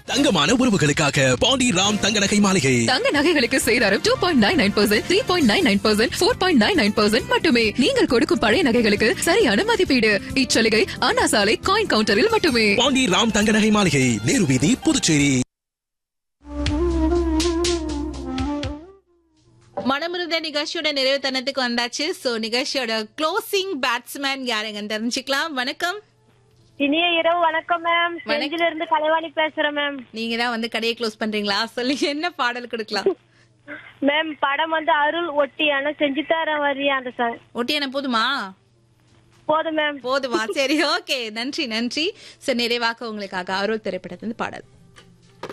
தங்கமான உறவுகளுக்காக பாண்டி ராம் தங்க நகை மாளிகை தங்க நகைகளுக்கு சேதாரம் two point nine nine percent three point nine nine percent four point nine nine percent மட்டுமே நீங்கள் கொடுக்கும் பழைய நகைகளுக்கு சரியான மதிப்பீடு இச்சலுகை அண்ணா சாலை காயின் கவுண்டரில் மட்டுமே பாண்டி ராம் தங்க நகை மாளிகை நேரு வீதி புதுச்சேரி மனமிருந்த நிகழ்ச்சியோட நிறைவு தருணத்துக்கு வந்தாச்சு சோ நிகழ்ச்சியோட க்ளோசிங் பேட்ஸ்மேன் யாருங்கன்னு தெரிஞ்சுக்கலாம் வணக்கம் இனிய இரவு வணக்கம் மேம் செஞ்சில இருந்து கலைவாணி பேசுறேன் மேம் நீங்க தான் வந்து கடையை க்ளோஸ் பண்றீங்களா சொல்லி என்ன பாடல் கொடுக்கலாம் மேம் படம் வந்து அருள் ஒட்டியான செஞ்சு தரேன் வரி அந்த சாங் ஒட்டியான போதுமா போதும் மேம் போதுமா சரி ஓகே நன்றி நன்றி சரி நிறைவாக உங்களுக்காக அருள் திரைப்படத்திலிருந்து பாடல்